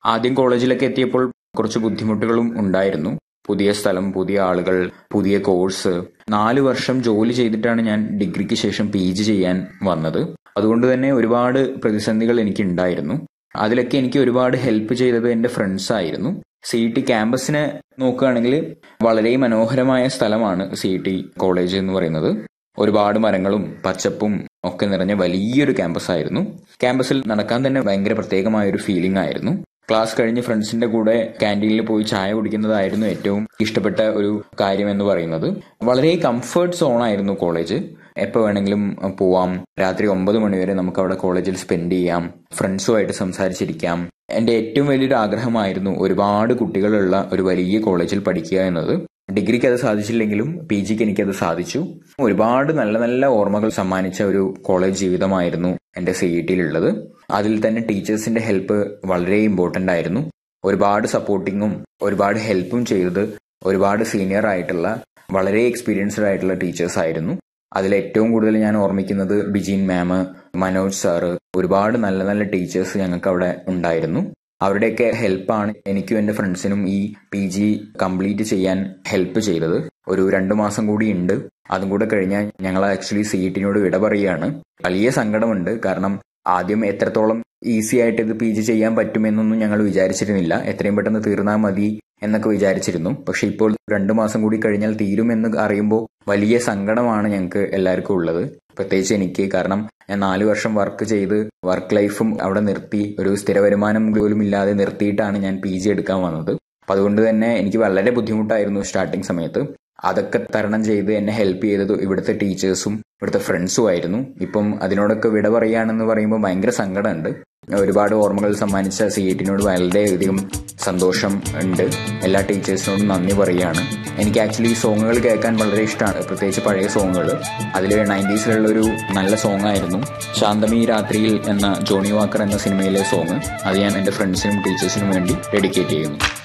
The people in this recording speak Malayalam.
ആദ്യം കോളേജിലൊക്കെ എത്തിയപ്പോൾ കുറച്ച് ബുദ്ധിമുട്ടുകളും ഉണ്ടായിരുന്നു പുതിയ സ്ഥലം പുതിയ ആളുകൾ പുതിയ കോഴ്സ് നാല് വർഷം ജോലി ചെയ്തിട്ടാണ് ഞാൻ ഡിഗ്രിക്ക് ശേഷം പി ജി ചെയ്യാൻ വന്നത് അതുകൊണ്ട് തന്നെ ഒരുപാട് പ്രതിസന്ധികൾ എനിക്ക് ഉണ്ടായിരുന്നു അതിലൊക്കെ എനിക്ക് ഒരുപാട് ഹെൽപ്പ് ചെയ്തത് എൻ്റെ ഫ്രണ്ട്സ് ആയിരുന്നു സി ടി ക്യാമ്പസിനെ നോക്കുകയാണെങ്കിൽ വളരെ മനോഹരമായ സ്ഥലമാണ് സി ടി കോളേജ് എന്ന് പറയുന്നത് ഒരുപാട് മരങ്ങളും പച്ചപ്പും ഒക്കെ നിറഞ്ഞ വലിയൊരു ക്യാമ്പസ് ആയിരുന്നു ക്യാമ്പസിൽ നടക്കാൻ തന്നെ ഭയങ്കര പ്രത്യേകമായ ഒരു ഫീലിംഗ് ആയിരുന്നു ക്ലാസ് കഴിഞ്ഞ് ഫ്രണ്ട്സിന്റെ കൂടെ ക്യാൻറ്റീനിൽ പോയി ചായ കുടിക്കുന്നതായിരുന്നു ഏറ്റവും ഇഷ്ടപ്പെട്ട ഒരു കാര്യം എന്ന് പറയുന്നത് വളരെ കംഫർട്ട് സോൺ ആയിരുന്നു കോളേജ് എപ്പോൾ വേണമെങ്കിലും പോവാം രാത്രി ഒമ്പത് മണിവരെ നമുക്ക് അവിടെ കോളേജിൽ സ്പെൻഡ് ചെയ്യാം ഫ്രണ്ട്സുമായിട്ട് സംസാരിച്ചിരിക്കാം എൻ്റെ ഏറ്റവും വലിയൊരു ആഗ്രഹമായിരുന്നു ഒരുപാട് കുട്ടികളുള്ള ഒരു വലിയ കോളേജിൽ പഠിക്കുക എന്നത് ഡിഗ്രിക്ക് അത് സാധിച്ചില്ലെങ്കിലും പി ജിക്ക് എനിക്കത് സാധിച്ചു ഒരുപാട് നല്ല നല്ല ഓർമ്മകൾ സമ്മാനിച്ച ഒരു കോളേജ് ജീവിതമായിരുന്നു എൻ്റെ സി ഇ ടിയിലുള്ളത് അതിൽ തന്നെ ടീച്ചേഴ്സിന്റെ ഹെൽപ്പ് വളരെ ഇമ്പോർട്ടൻ്റ് ആയിരുന്നു ഒരുപാട് സപ്പോർട്ടിങ്ങും ഒരുപാട് ഹെൽപ്പും ചെയ്തത് ഒരുപാട് സീനിയർ ആയിട്ടുള്ള വളരെ എക്സ്പീരിയൻസ്ഡ് ആയിട്ടുള്ള ടീച്ചേഴ്സ് ആയിരുന്നു അതിൽ ഏറ്റവും കൂടുതൽ ഞാൻ ഓർമ്മിക്കുന്നത് ബിജിൻ മാം മനോജ് സാറ് ഒരുപാട് നല്ല നല്ല ടീച്ചേഴ്സ് ഞങ്ങൾക്ക് അവിടെ ഉണ്ടായിരുന്നു അവരുടെയൊക്കെ ഹെൽപ്പാണ് എനിക്കും എൻ്റെ ഫ്രണ്ട്സിനും ഈ പി ജി കംപ്ലീറ്റ് ചെയ്യാൻ ഹെൽപ്പ് ചെയ്തത് ഒരു രണ്ടു മാസം കൂടി ഉണ്ട് അതും കൂടെ കഴിഞ്ഞാൽ ഞങ്ങൾ ആക്ച്വലി സി ടിനോട് വിട പറയുകയാണ് വലിയ സങ്കടമുണ്ട് കാരണം ആദ്യം എത്രത്തോളം ഈസി ആയിട്ട് ഇത് പി ജി ചെയ്യാൻ പറ്റുമെന്നൊന്നും ഞങ്ങൾ വിചാരിച്ചിരുന്നില്ല എത്രയും പെട്ടെന്ന് തീർന്നാൽ മതി എന്നൊക്കെ വിചാരിച്ചിരുന്നു പക്ഷെ ഇപ്പോൾ രണ്ടു മാസം കൂടി കഴിഞ്ഞാൽ തീരുമെന്ന് അറിയുമ്പോൾ വലിയ സങ്കടമാണ് ഞങ്ങൾക്ക് എല്ലാവർക്കും ഉള്ളത് പ്രത്യേകിച്ച് എനിക്ക് കാരണം ഞാൻ നാല് വർഷം വർക്ക് ചെയ്ത് വർക്ക് ലൈഫും അവിടെ നിർത്തി ഒരു സ്ഥിര വരുമാനം പോലും ഇല്ലാതെ നിർത്തിയിട്ടാണ് ഞാൻ പി ജി എടുക്കാൻ വന്നത് അപ്പൊ അതുകൊണ്ട് തന്നെ എനിക്ക് വളരെ ബുദ്ധിമുട്ടായിരുന്നു സ്റ്റാർട്ടിങ് സമയത്ത് അതൊക്കെ തരണം ചെയ്ത് എന്നെ ഹെൽപ്പ് ചെയ്തത് ഇവിടുത്തെ ടീച്ചേഴ്സും ഇവിടുത്തെ ഫ്രണ്ട്സും ആയിരുന്നു ഇപ്പം അതിനോടൊക്കെ വിട പറയുകയാണെന്ന് പറയുമ്പോൾ ഭയങ്കര സങ്കടമുണ്ട് ഒരുപാട് ഓർമ്മകൾ സമ്മാനിച്ച സി ടിനോട് വളരെയധികം സന്തോഷം ഉണ്ട് എല്ലാ ടീച്ചേഴ്സിനോടും നന്ദി പറയുകയാണ് എനിക്ക് ആക്ച്വലി ഈ സോങ്ങുകൾ കേൾക്കാൻ വളരെ ഇഷ്ടമാണ് പ്രത്യേകിച്ച് പഴയ സോങ്ങുകൾ അതിൽ നയൻറ്റീസിലുള്ള ഒരു നല്ല സോങ് ആയിരുന്നു ശാന്തമി രാത്രിയിൽ എന്ന ജോണി വാക്കർ എന്ന സിനിമയിലെ സോങ് അത് ഞാൻ എൻ്റെ ഫ്രണ്ട്സിനും ടീച്ചേഴ്സിനും വേണ്ടി ഡെഡിക്കേറ്റ് ചെയ്യുന്നു